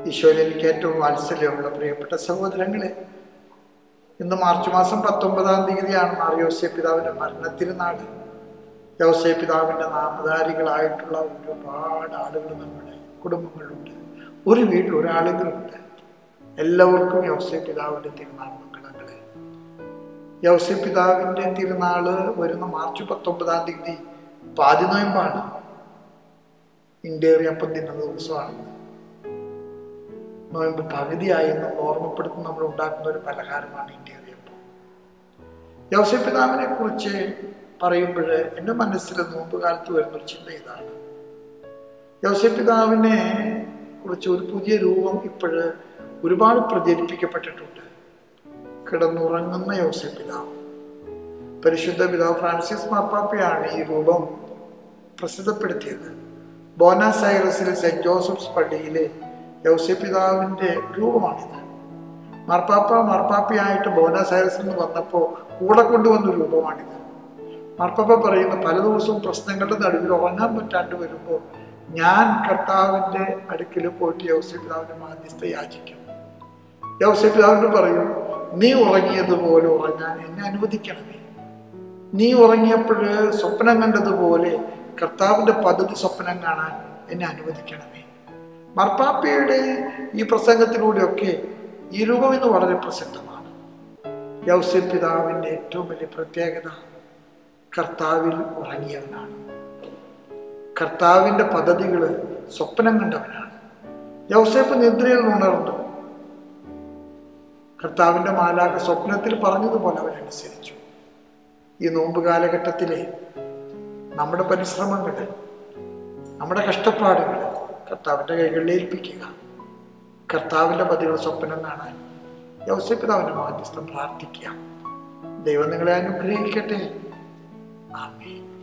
ഈശോയിൽ എനിക്ക് ഏറ്റവും വാത്സല്യമുള്ള പ്രിയപ്പെട്ട സഹോദരങ്ങളെ ഇന്ന് മാർച്ച് മാസം പത്തൊമ്പതാം തീയതിയാണ് മാറിയോസെ പിതാവിൻ്റെ മരണത്തിരുനാൾ യോസെ പിതാവിൻ്റെ നാമധാരികളായിട്ടുള്ള ഒരുപാട് ആളുകൾ നമ്മുടെ കുടുംബങ്ങളിലുണ്ട് ഒരു വീട്ടിൽ ഒരാളുകളുണ്ട് എല്ലാവർക്കും യോസെ പിതാവിൻ്റെ തിരുനാൾ മംഗളങ്ങളെ യോസെ പിതാവിൻ്റെ തിരുനാള് വരുന്ന മാർച്ച് പത്തൊമ്പതാം തീയതി പാതിനോയമ്പാണ് ഇന്റേറിയപ്പം തിന്നുന്ന ദിവസമാണ് നോയമ്പ് പകുതിയായി എന്ന് ഓർമ്മപ്പെടുത്തി നമ്മൾ ഉണ്ടാക്കുന്ന ഒരു പലഹാരമാണ് ഇന്റേറിയപ്പം യോസെ പിതാവിനെ കുറിച്ച് പറയുമ്പോൾ എൻ്റെ മനസ്സിൽ നോമ്പ് കാലത്ത് വരുന്നൊരു ചിന്ത ഇതാണ് യോസെ പിതാവിനെ കുറിച്ച് ഒരു പുതിയ രൂപം ഇപ്പോഴ് ഒരുപാട് പ്രചരിപ്പിക്കപ്പെട്ടിട്ടുണ്ട് കിടന്നുറങ്ങുന്ന യോസെ പിതാവ് പരിശുദ്ധ പിതാവ് ഫ്രാൻസിസ് മാർപ്പാപ്പയാണ് ഈ രൂപം പ്രസിദ്ധപ്പെടുത്തിയത് ബോനാസ് ഐറസിലെ സെന്റ് ജോസഫ്സ് പള്ളിയിലെ യൗസെ പിതാവിൻ്റെ രൂപമാണിത് മാർപ്പാപ്പ മാർപ്പാപ്പയായിട്ട് ബോനാസ് ഐറസിൽ നിന്ന് വന്നപ്പോൾ കൂടെ കൊണ്ടുവന്ന രൂപമാണിത് മാർപ്പാപ്പ പറയുന്ന പല ദിവസവും പ്രശ്നങ്ങളുടെ നടുവിൽ ഉറങ്ങാൻ പറ്റാണ്ട് വരുമ്പോൾ ഞാൻ കർത്താവിൻ്റെ അടുക്കൽ പോയിട്ട് യൗസെ പിതാവിൻ്റെ മാധ്യസ്ഥ യാചിക്കും യൗസെ പിതാവിനോട് പറയും നീ ഉറങ്ങിയതുപോലെ ഉറങ്ങാൻ എന്നെ അനുവദിക്കണമേ നീ ഉറങ്ങിയപ്പോൾ സ്വപ്നം കണ്ടതുപോലെ കർത്താവിൻ്റെ പദ്ധതി സ്വപ്നം കാണാൻ എന്നെ അനുവദിക്കണമേ മർപ്പാപ്പയുടെ ഈ പ്രസംഗത്തിലൂടെയൊക്കെ ഈ രൂപം ഇന്ന് വളരെ പ്രസിദ്ധമാണ് യൗസെ പിതാവിൻ്റെ ഏറ്റവും വലിയ പ്രത്യേകത കർത്താവിൽ ഉറങ്ങിയവനാണ് കർത്താവിൻ്റെ പദ്ധതികൾ സ്വപ്നം കണ്ടവനാണ് യൗസേപ്പ് നിദ്രയിൽ ഉണർന്നു കർത്താവിൻ്റെ മാലാക സ്വപ്നത്തിൽ പറഞ്ഞതുപോലെ അവൻ അനുസരിച്ചു ഈ നോമ്പ് കാലഘട്ടത്തിലെ നമ്മുടെ പരിശ്രമങ്ങൾ നമ്മുടെ കഷ്ടപ്പാടുകൾ കർത്താവിൻ്റെ കൈകളിൽ ഏൽപ്പിക്കുക കർത്താവിൻ്റെ പതികൾ സ്വപ്നം കാണാൻ യൗസപിതാവിൻ്റെ മാധ്യസ്ഥം പ്രാർത്ഥിക്കുക ദൈവം നിങ്ങളെ അനുഗ്രഹിക്കട്ടെ ആമേ